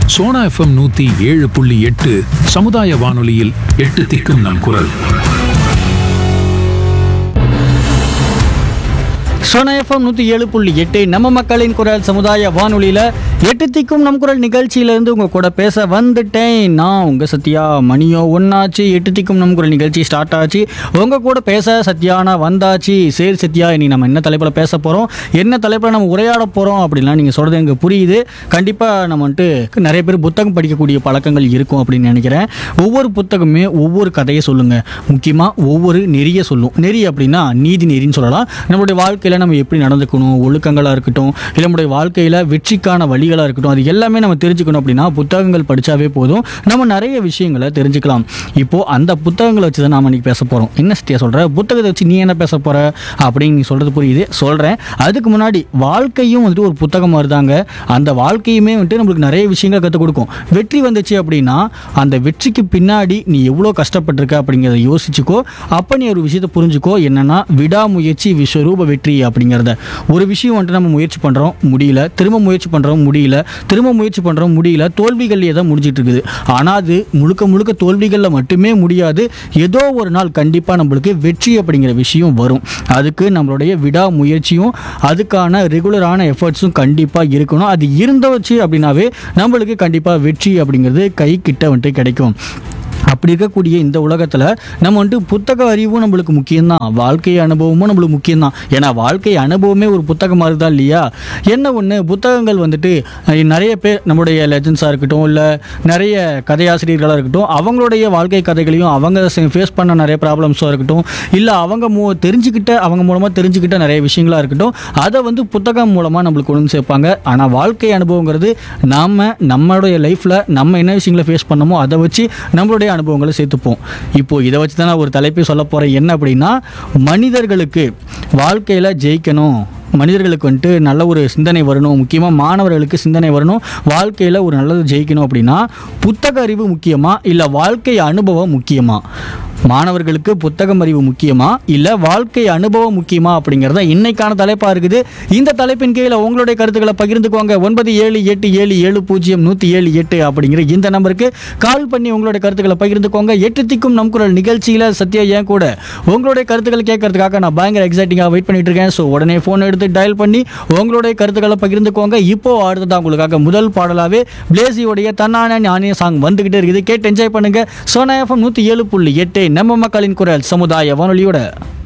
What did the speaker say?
Sona FM நூத்தி ஏழு புள்ளி எட்டு சமுதாய வானொலியில் எட்டு திக்கும் நம் குரல் சோனா எஃப்எம் நூற்றி ஏழு புள்ளி எட்டு நம்ம மக்களின் குரல் சமுதாய வானொலியில் எட்டு திக்கும் நம் குரல் நிகழ்ச்சியிலேருந்து உங்கள் கூட பேச வந்துட்டேன் நான் உங்கள் சத்யா மணியோ ஒன்னாச்சு எட்டு திக்கும் நம் குரல் நிகழ்ச்சி ஸ்டார்ட் ஆச்சு உங்கள் கூட பேச சத்யானா வந்தாச்சு சரி சத்யா இனி நம்ம என்ன தலைப்பில் பேச போகிறோம் என்ன தலைப்பில் நம்ம உரையாட போகிறோம் அப்படின்லாம் நீங்கள் சொல்கிறது எனக்கு புரியுது கண்டிப்பாக நம்ம வந்துட்டு நிறைய பேர் புத்தகம் படிக்கக்கூடிய பழக்கங்கள் இருக்கும் அப்படின்னு நினைக்கிறேன் ஒவ்வொரு புத்தகமே ஒவ்வொரு கதையை சொல்லுங்கள் முக்கியமாக ஒவ்வொரு நெறிய சொல்லும் நெறி அப்படின்னா நீதி நெறின்னு சொல்லலாம் நம்மளுடைய வாழ்க்கையில் நம்ம எப்படி நடந்துக்கணும் ஒழுக்கங்களாக இருக்கட்டும் இல்லை நம்முடைய வாழ்க்கையில் வெற்றிக்கான வழிகளாக இருக்கட்டும் அது எல்லாமே நம்ம தெரிஞ்சுக்கணும் அப்படின்னா புத்தகங்கள் படித்தாவே போதும் நம்ம நிறைய விஷயங்களை தெரிஞ்சுக்கலாம் இப்போது அந்த புத்தகங்களை வச்சு தான் நாம் இன்னைக்கு பேச போகிறோம் என்ன சத்தியா சொல்கிற புத்தகத்தை வச்சு நீ என்ன பேச போகிற அப்படின்னு நீ சொல்கிறது புரியுது சொல்கிறேன் அதுக்கு முன்னாடி வாழ்க்கையும் வந்துட்டு ஒரு புத்தகம் மாதிரி தாங்க அந்த வாழ்க்கையுமே வந்துட்டு நம்மளுக்கு நிறைய விஷயங்கள் கற்றுக் கொடுக்கும் வெற்றி வந்துச்சு அப்படின்னா அந்த வெற்றிக்கு பின்னாடி நீ எவ்வளோ கஷ்டப்பட்டிருக்க அப்படிங்கிறத யோசிச்சுக்கோ அப்போ நீ ஒரு விஷயத்தை புரிஞ்சுக்கோ என்னன்னா விடாமுயற்சி விஸ்வரூப வெற்றி அப்படிங்கிறத ஒரு விஷயம் வந்துட்டு நம்ம முயற்சி பண்ணுறோம் முடியல திரும்ப முயற்சி பண்ணுறோம் முடியல திரும்ப முயற்சி பண்ணுறோம் முடியல தோல்விகள்லேயே தான் முடிஞ்சிட்டு இருக்குது ஆனால் அது முழுக்க முழுக்க தோல்விகளில் மட்டுமே முடியாது ஏதோ ஒரு நாள் கண்டிப்பாக நம்மளுக்கு வெற்றி அப்படிங்கிற விஷயம் வரும் அதுக்கு நம்மளுடைய விடாமுயற்சியும் அதுக்கான ரெகுலரான எஃபர்ட்ஸும் கண்டிப்பாக இருக்கணும் அது இருந்துச்சு அப்படின்னாவே நம்மளுக்கு கண்டிப்பாக வெற்றி அப்படிங்கிறது கை கிட்ட வந்துட்டு கிடைக்கும் அப்படி இருக்கக்கூடிய இந்த உலகத்தில் நம்ம வந்துட்டு புத்தக அறிவும் நம்மளுக்கு முக்கியம்தான் வாழ்க்கை அனுபவமும் நம்மளுக்கு முக்கியம்தான் ஏன்னா வாழ்க்கை அனுபவமே ஒரு புத்தகம் மாதிரி தான் இல்லையா என்ன ஒன்று புத்தகங்கள் வந்துட்டு அஹ், நிறைய பேர் நம்மளுடைய லெஜன்ஸாக இருக்கட்டும் இல்லை நிறைய கதையாசிரியர்களாக இருக்கட்டும் அவங்களுடைய வாழ்க்கை கதைகளையும் அவங்க ஃபேஸ் பண்ண நிறைய ப்ராப்ளம்ஸாக இருக்கட்டும் இல்லை அவங்க மூ தெரிஞ்சுக்கிட்ட அவங்க மூலமாக தெரிஞ்சுக்கிட்ட நிறைய விஷயங்களாக இருக்கட்டும் அதை வந்து புத்தகம் மூலமாக நம்மளுக்கு கொண்டு வந்து சேர்ப்பாங்க ஆனால் வாழ்க்கை அனுபவங்கிறது நாம் நம்மளுடைய லைஃப்பில் நம்ம என்ன விஷயங்களை ஃபேஸ் பண்ணமோ அதை வச்சு நம்மளுடைய அனுபவங்களை சேர்த்துப்போம் இப்போ இதை வச்சு தான் நான் ஒரு தலைப்பை சொல்ல போகிறேன் என்ன அப்படின்னா மனிதர்களுக்கு வாழ்க்கையில் ஜெயிக்கணும் மனிதர்களுக்கு வந்துட்டு நல்ல ஒரு சிந்தனை வரணும் முக்கியமாக மாணவர்களுக்கு சிந்தனை வரணும் வாழ்க்கையில் ஒரு நல்லது ஜெயிக்கணும் அப்படின்னா புத்தக அறிவு முக்கியமா இல்லை வாழ்க்கை அனுபவம் முக்கியமா மாணவர்களுக்கு புத்தகம் அறிவு முக்கியமா இல்லை வாழ்க்கை அனுபவம் முக்கியமா அப்படிங்கிறத இன்னைக்கான தலைப்பாக இருக்குது இந்த தலைப்பின் கீழே உங்களுடைய கருத்துக்களை பகிர்ந்துக்கோங்க ஒன்பது ஏழு எட்டு ஏழு ஏழு பூஜ்ஜியம் நூற்றி ஏழு எட்டு அப்படிங்கிற இந்த நம்பருக்கு கால் பண்ணி உங்களுடைய கருத்துக்களை பகிர்ந்துக்கோங்க எட்டு திக்கும் நம் குரல் நிகழ்ச்சியில் சத்யா ஏன் கூட உங்களுடைய கருத்துக்களை கேட்கறதுக்காக நான் பயங்கர எக்ஸைட்டிங்காக வெயிட் பண்ணிட்டு இருக்கேன் ஸோ உடனே ஃபோன் எடுத்து டயல் பண்ணி உங்களுடைய கருத்துக்களை பகிர்ந்துக்கோங்க இப்போ அடுத்ததான் உங்களுக்காக முதல் பாடலாவே பிளேசியோடைய தன்னான ஞானிய சாங் வந்துகிட்டே இருக்குது கேட்டு என்ஜாய் பண்ணுங்க சோனா எஃப்எம் நூற்றி ஏழு புள்ளி எட்டு நம்ம மக்களின் குரல் சமுதாய வானொலியோட